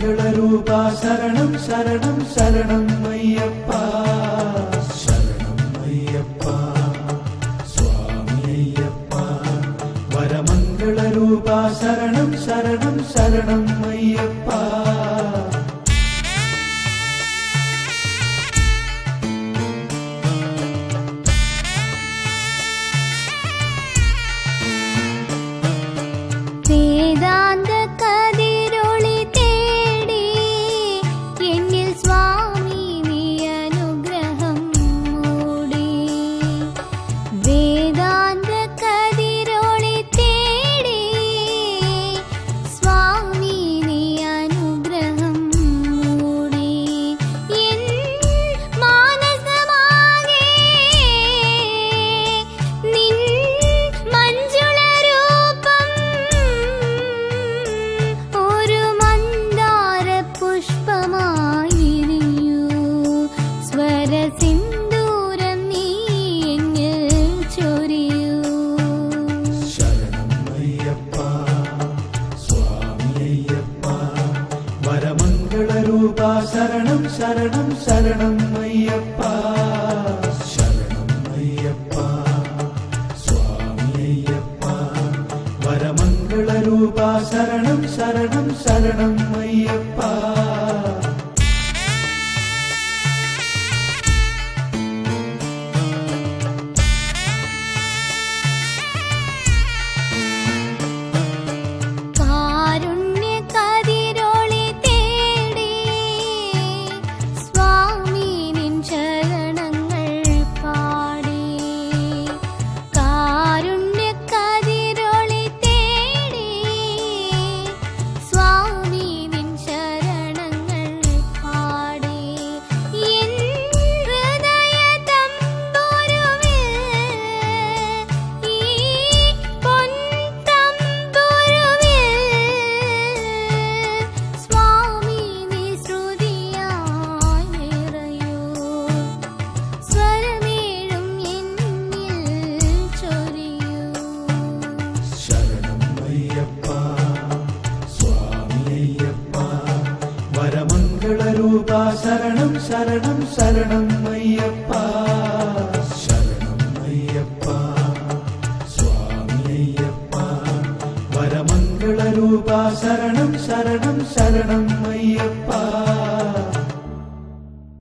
വരമംഗളരൂപ ശരണം ശരണം ശരണം അയ്യപ്പ ശരണം അയ്യപ്പ സ്വാമി അയ്യപ്പ വരമംഗളരൂപ ശരണം ശരണം ശരണം അയ്യപ്പ വേദാന്ത കതിരൊളി തേടി എന്നിൽ സ്വാമി നീ അനുഗ്രഹം മൂടി വേദാന്ത കതിരൊളി തേടി സ്വാമി നീ അനുഗ്രഹം മൂടി എൻ മാനസമാകെ നിൻ മഞ്ജുള രൂപം ഒരു മന്ദാര പുഷ്പമായിരിഞ്ഞു സ്വരസിന്ദൂരം നീ എന്നിൽ ചൊരിയൂ ശരണം അയ്യപ്പ സ്വാമി അയ്യപ്പ വരമംഗളരൂപ ശരണം ശരണം ശരണം അയ്യപ്പ ശരണം അയ്യപ്പ സ്വാമി അയ്യപ്പ വരമംഗളരൂപ ശരണം ശരണം ശരണം അയ്യപ്പ കാരുണ്യ കതിരൊളി തേടി സ്വാമി നിൻ ശരണങ്ങൾ പാടി കാരുണ്യ കതിരൊളി തേടി സ്വാമി നിൻ ശരണങ്ങൾ പാടി എൻ ഹൃദയ തമ്പുരുവിൽ ഈ പൊൻതമ്പുരുവിൽ സ്വാമി നീ ശ്രുതിയായി നിറയൂ സ്വരമേഴും എന്നിൽ ചൊരിയൂ ശരണം അയ്യപ്പ സ്വാമി അയ്യപ്പ വരമംഗളരൂപ ശരണം ശരണം ശരണം അയ്യപ്പ ശരണം അയ്യപ്പ സ്വാമി അയ്യപ്പ വരമംഗളരൂപ ശരണം ശരണം ശരണം